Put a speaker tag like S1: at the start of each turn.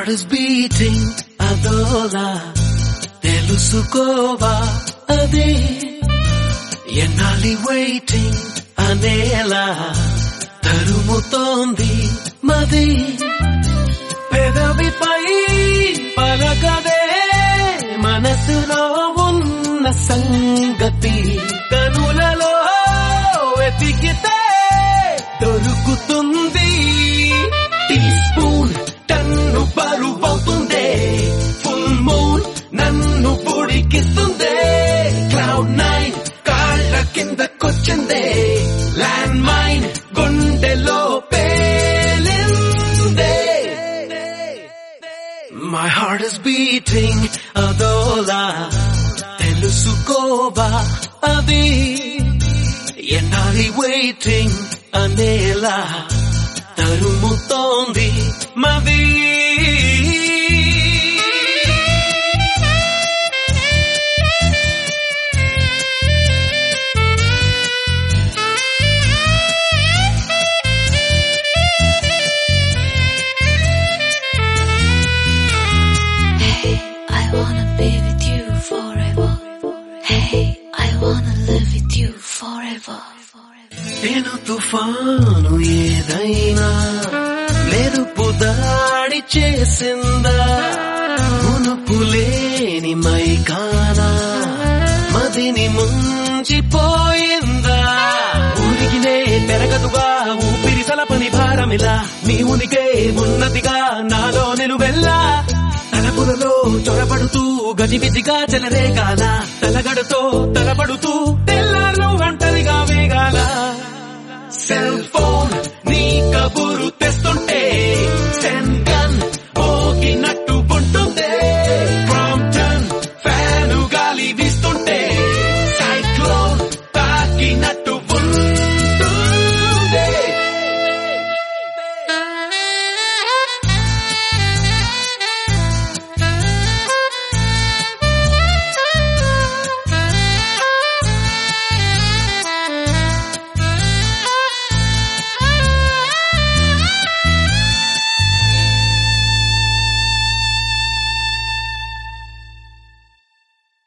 S1: Heart is beating అదోలా తెలుసుకోవా అదే ఎన్నాలి waiting అనేలా తరుముతోంది మది పెదవిపై పలకదే మనసులో ఉన్న సంగతి కనులలో వెతికితే దొరుకుతుంది టీ స్పూన్ టన్ను బరువవుతుందే ఫుల్ మూన్ నన్ను పొడికిస్తుందే క్లౌడ్ నైన్ కాళ్ళ కిందకొచ్చిందే ల్యాండ్ మైన్ గుండెలో పేలిందే మై హార్ట్ ఇస్ బీటింగ్ అదోలా తెలుసుకోవా అది ఎన్నాలి వెయిటింగ్ అనేలా తరుముతోంది మది
S2: Hey, I wanna be with you forever. Hey, I wanna live with you forever.
S1: నేను తుఫాను ఏదైనా మెరుపు దాడి చేసిందా మునుపులేని మైకానా మదిని ముంచిపోయిందా ఊరికినే పెరగదుగా ఊపిరి సలపని భారమిలా నీ ఉనికే ఉన్నతిగా నాలో నిలువెల్లా తలపులలో చొరబడుతూ గజిబిజిగా చెలరేగాల తలగడతో తలపడుతూ తెల్లారు ఒంటరిగా వేగాల సెల్